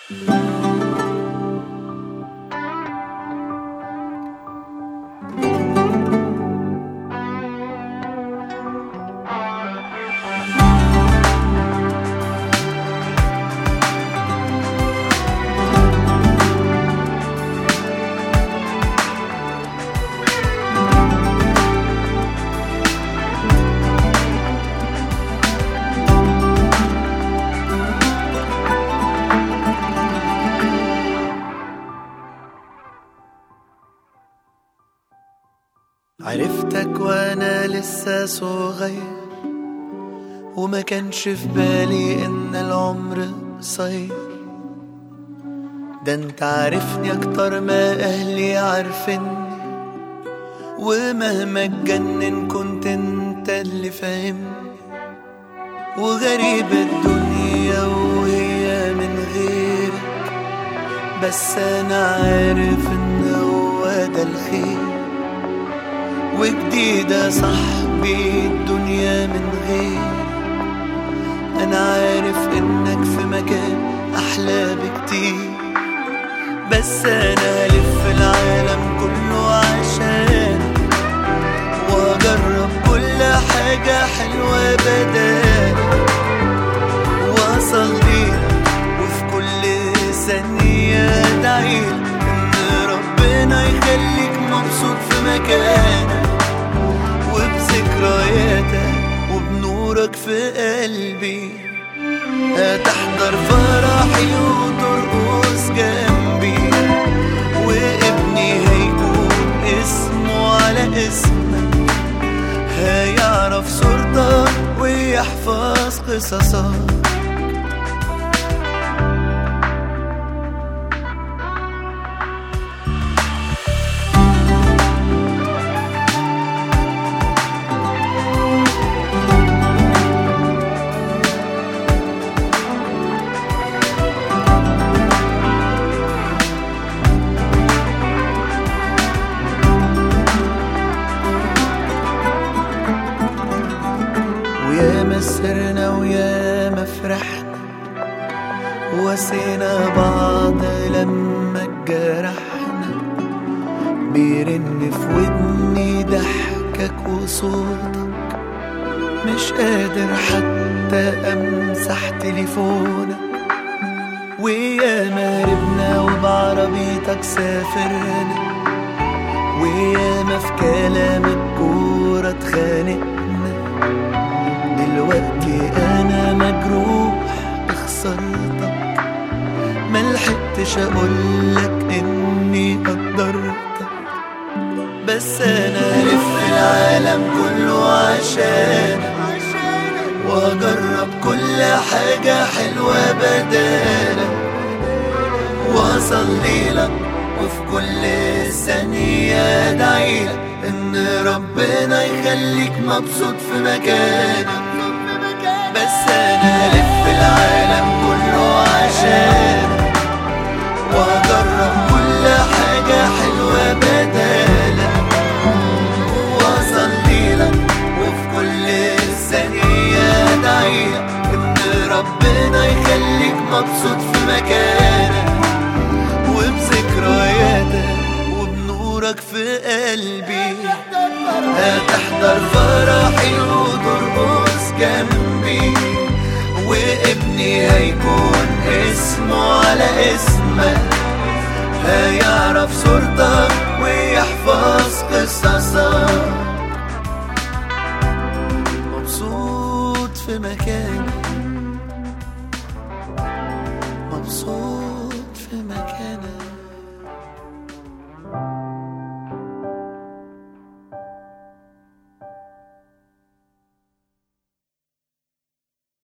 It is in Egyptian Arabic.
عرفتك وانا لسه صغير وما كانش في بالي ان العمر قصير ده انت عارفني اكتر ما اهلي عارفيني ومهما اتجنن كنت انت اللي فاهمني وغريب الدنيا وهي من غيرك بس انا عارف ان هو ده الخير وجديدة صاحبي الدنيا من غير أنا عارف إنك في مكان أحلى بكتير بس أنا هلف العالم كله عشان وأجرب كل حاجة حلوة بدال وأصليلك وفي كل ثانية أدعيلك إن ربنا يخليك مبسوط في مكانك وبذكرياتك وبنورك في قلبي هتحضر فرحي وترقص جنبي وابني هيكون اسمه على اسمك هيعرف صورتك ويحفظ قصصك وياما سرنا وياما فرحنا وسينا بعض لما اتجرحنا بيرن في ودني ضحكك وصوتك مش قادر حتى امسح تليفونك وياما هربنا وبعربيتك سافرنا وياما في كلام الكورة اتخانقنا دلوقتي انا مجروح بخسارتك ملحقتش اقولك اني قدرتك بس انا الف العالم كله عشانك واجرب كل حاجة حلوة بدالك واصلي لك وفي كل ثانية ادعيلك ان ربنا يخليك مبسوط في مكانك بس انا الف العالم كله عشانك واجرب كل حاجة حلوة بدالك واصلي لك وفي كل ثانية ادعيلك ان ربنا يخليك مبسوط في مكانك وبذكرياتك وبنورك في قلبي هتحضر فرحي وترقص جنبي وابني هيكون اسمه على اسمك هيعرف صورتك ويحفظ